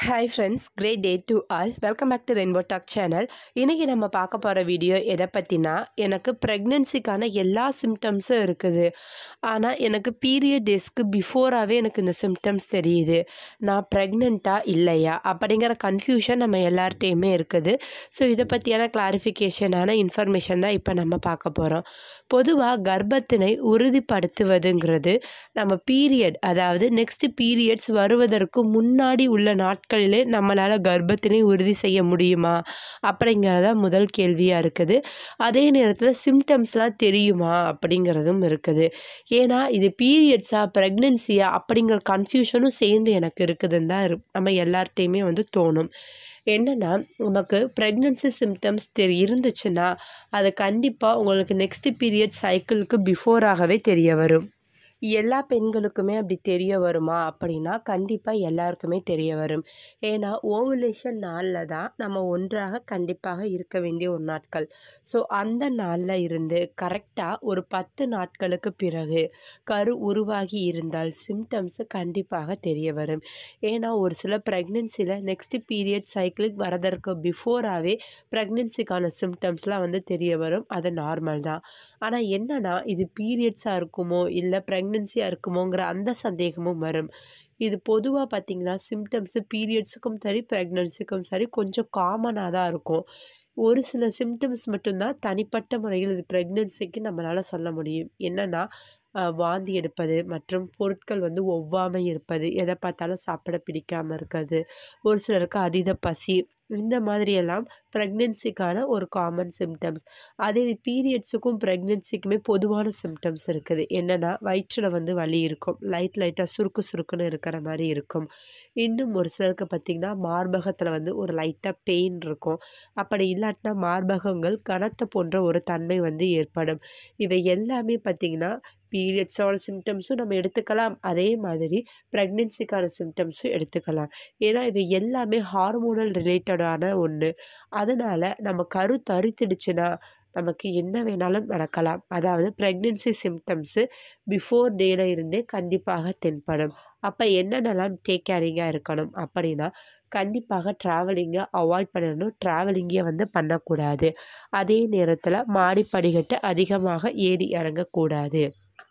hi friends great day to all welcome back to Rainbow Talk channel இன்றைக்கி நம்ம பார்க்க போகிற வீடியோ எதை பற்றினா எனக்கு ப்ரெக்னென்சிக்கான எல்லா சிம்டம்ஸும் இருக்குது ஆனால் எனக்கு பீரியட் டேஸ்க்கு பிஃபோராகவே எனக்கு இந்த சிம்டம்ஸ் தெரியுது நான் ப்ரெக்னெண்ட்டாக இல்லையா அப்படிங்கிற கன்ஃபியூஷன் நம்ம எல்லார்ட்டையுமே இருக்குது ஸோ இதை பற்றியான கிளாரிஃபிகேஷனான இன்ஃபர்மேஷன் தான் இப்போ நம்ம பார்க்க போகிறோம் பொதுவாக கர்ப்பத்தினை உறுதிப்படுத்துவதுங்கிறது நம்ம பீரியட் அதாவது நெக்ஸ்ட் பீரியட்ஸ் வருவதற்கு முன்னாடி உள்ள நாட்களிலே நம்மளால் கர்ப்பத்தினை உறுதி செய்ய முடியுமா அப்படிங்கிறத முதல் கேள்வியாக இருக்குது அதே நேரத்தில் சிம்டம்ஸ்லாம் தெரியுமா அப்படிங்கிறதும் இருக்குது ஏன்னா இது பீரியட்ஸா ப்ரெக்னென்சியா அப்படிங்கிற கன்ஃபியூஷனும் சேர்ந்து எனக்கு இருக்குதுன்னு தான் இரு நம்ம எல்லார்ட்டையுமே வந்து தோணும் என்னென்னா நமக்கு ப்ரெக்னென்சி சிம்டம்ஸ் தெரி இருந்துச்சுன்னா அது கண்டிப்பாக உங்களுக்கு நெக்ஸ்ட் பீரியட் சைக்கிளுக்கு பிஃபோராகவே தெரிய வரும் எல்லா பெண்களுக்குமே அப்படி தெரிய வருமா அப்படின்னா கண்டிப்பாக எல்லாருக்குமே தெரிய வரும் ஏன்னா ஓவுலேஷன் நாளில் தான் நம்ம ஒன்றாக கண்டிப்பாக இருக்க வேண்டிய ஒரு நாட்கள் ஸோ அந்த நாளில் இருந்து கரெக்டாக ஒரு பத்து நாட்களுக்கு பிறகு கரு உருவாகி இருந்தால் சிம்டம்ஸு கண்டிப்பாக தெரிய வரும் ஏன்னா ஒரு சில ப்ரெக்னென்சியில் நெக்ஸ்ட் பீரியட் சைக்கிளுக்கு வரதற்கு பிஃபோராகவே ப்ரெக்னென்சிக்கான சிம்டம்ஸ்லாம் வந்து தெரிய வரும் அது நார்மல் தான் ஆனால் என்னன்னா இது பீரியட்ஸாக இருக்குமோ இல்லை ப்ரெக்னென்சியாக இருக்குமோங்கிற அந்த சந்தேகமும் வரும் இது பொதுவாக பார்த்திங்கன்னா சிம்டம்ஸு பீரியட்ஸுக்கும் சரி ப்ரெக்னென்சிக்கும் சரி கொஞ்சம் காமனாக தான் இருக்கும் ஒரு சில சிம்டம்ஸ் மட்டும்தான் தனிப்பட்ட முறையில் இது ப்ரெக்னென்சிக்கு நம்மளால் சொல்ல முடியும் என்னென்னா வாந்தி எடுப்பது மற்றும் பொருட்கள் வந்து ஒவ்வாமல் இருப்பது எதை பார்த்தாலும் சாப்பிட பிடிக்காமல் இருக்கிறது ஒரு சிலருக்கு அதீத பசி இந்த மாதிரியெல்லாம் ப்ரெக்னென்சிக்கான ஒரு காமன் சிம்டம்ஸ் அதே பீரியட்ஸுக்கும் ப்ரெக்னென்சிக்குமே பொதுவான சிம்டம்ஸ் இருக்குது என்னென்னா வயிற்றில் வந்து வலி இருக்கும் லைட் லைட்டாக சுருக்கு சுருக்குன்னு இருக்கிற மாதிரி இருக்கும் இன்னும் ஒரு சிலருக்கு பார்த்திங்கன்னா மார்பகத்தில் வந்து ஒரு லைட்டாக பெயின் இருக்கும் அப்படி இல்லாட்டினா மார்பகங்கள் கனத்த போன்ற ஒரு தன்மை வந்து ஏற்படும் இவை எல்லாமே பார்த்திங்கன்னா பீரியட்ஸோட சிம்டம்ஸும் நம்ம எடுத்துக்கலாம் அதே மாதிரி ப்ரெக்னென்சிக்கான சிம்டம்ஸும் எடுத்துக்கலாம் ஏன்னா இவை எல்லாமே ஹார்மோனல் ரிலேட்டடான ஒன்று அதனால் நம்ம கரு தரித்திடுச்சுன்னா நமக்கு என்ன வேணாலும் நடக்கலாம் அதாவது ப்ரெக்னென்சி சிம்டம்ஸு பிஃபோர் டேல இருந்தே கண்டிப்பாக தென்படும் அப்போ என்னென்னலாம் டேக் கேரிங்காக இருக்கணும் அப்படின்னா கண்டிப்பாக ட்ராவலிங்கை அவாய்ட் பண்ணணும் ட்ராவலிங்கே வந்து பண்ணக்கூடாது அதே நேரத்தில் மாடி படிக்கட்டு அதிகமாக ஏறி இறங்கக்கூடாது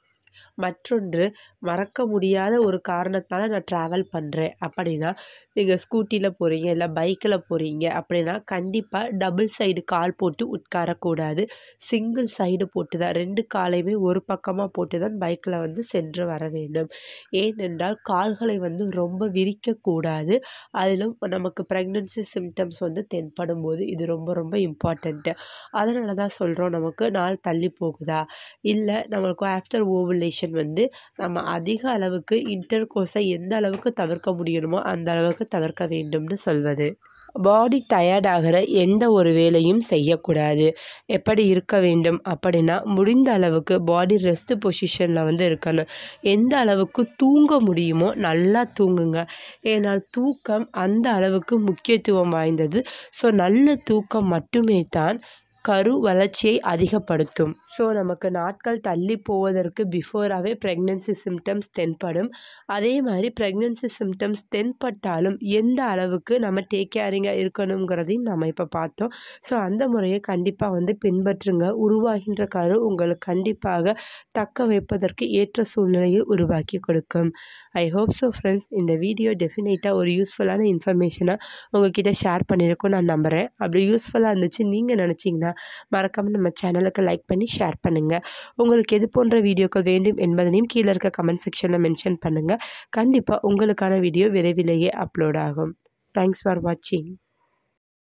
மற்றொன்று மறக்க முடியாத ஒரு காரணத்தினால நான் ட்ராவல் பண்ணுறேன் அப்படின்னா நீங்கள் ஸ்கூட்டியில் போகிறீங்க இல்லை பைக்கில் போகிறீங்க அப்படின்னா கண்டிப்பாக டபுள் சைடு கால் போட்டு உட்காரக்கூடாது சிங்கிள் சைடு போட்டு தான் ரெண்டு காலையுமே ஒரு பக்கமாக போட்டு தான் பைக்கில் வந்து சென்று வர வேண்டும் ஏனென்றால் கால்களை வந்து ரொம்ப விரிக்கக்கூடாது அதிலும் நமக்கு ப்ரெக்னென்சி சிம்டம்ஸ் வந்து தென்படும் போது இது ரொம்ப ரொம்ப இம்பார்ட்டண்ட்டு அதனால தான் சொல்கிறோம் நமக்கு நாள் தள்ளி போகுதா இல்லை நம்மளுக்கு ஆஃப்டர் ஓவுலேஷன் வந்து நம்ம அதிக அளவுக்கு இன்டர் கோர்ஸை எந்த அளவுக்கு தவிர்க்க முடியணுமோ அந்த அளவுக்கு தவிர்க்க வேண்டும்னு சொல்வது பாடி டயர்டாகிற எந்த ஒரு வேலையும் செய்யக்கூடாது எப்படி இருக்க வேண்டும் அப்படின்னா முடிந்த அளவுக்கு பாடி ரெஸ்ட் பொசிஷனில் வந்து இருக்கணும் எந்த அளவுக்கு தூங்க முடியுமோ நல்லா தூங்குங்க ஏன்னால் தூக்கம் அந்த அளவுக்கு முக்கியத்துவம் வாய்ந்தது ஸோ நல்ல தூக்கம் மட்டுமே தான் கரு வளர்ச்சியை அதிகப்படுத்தும் ஸோ நமக்கு நாட்கள் தள்ளி போவதற்கு பிஃபோராகவே ப்ரெக்னென்சி சிம்டம்ஸ் தென்படும் அதே மாதிரி ப்ரெக்னென்சி சிம்டம்ஸ் தென்பட்டாலும் எந்த அளவுக்கு நம்ம டேக் கேரிங்காக இருக்கணுங்கிறதையும் நம்ம இப்போ பார்த்தோம் ஸோ அந்த முறையை கண்டிப்பாக வந்து பின்பற்றுங்க உருவாகின்ற கரு உங்களுக்கு கண்டிப்பாக தக்க வைப்பதற்கு ஏற்ற சூழ்நிலையை உருவாக்கி கொடுக்கும் ஐ ஹோப் ஸோ ஃப்ரெண்ட்ஸ் இந்த வீடியோ டெஃபினட்டாக ஒரு யூஸ்ஃபுல்லான இன்ஃபர்மேஷனை உங்ககிட்ட ஷேர் பண்ணியிருக்கோம் நான் நம்புகிறேன் அப்படி யூஸ்ஃபுல்லாக இருந்துச்சு நீங்கள் நினச்சிங்கன்னா மறக்காமல் நம்ம சேனலுக்கு லைக் பண்ணி ஷேர் பண்ணுங்கள் உங்களுக்கு எது போன்ற வீடியோக்கள் வேண்டும் என்பதனையும் கீழே இருக்க கமெண்ட் செக்ஷனில் மென்ஷன் பண்ணுங்கள் கண்டிப்பாக உங்களுக்கான வீடியோ விரைவிலேயே அப்லோட் ஆகும் தேங்க்ஸ் ஃபார் வாட்சிங்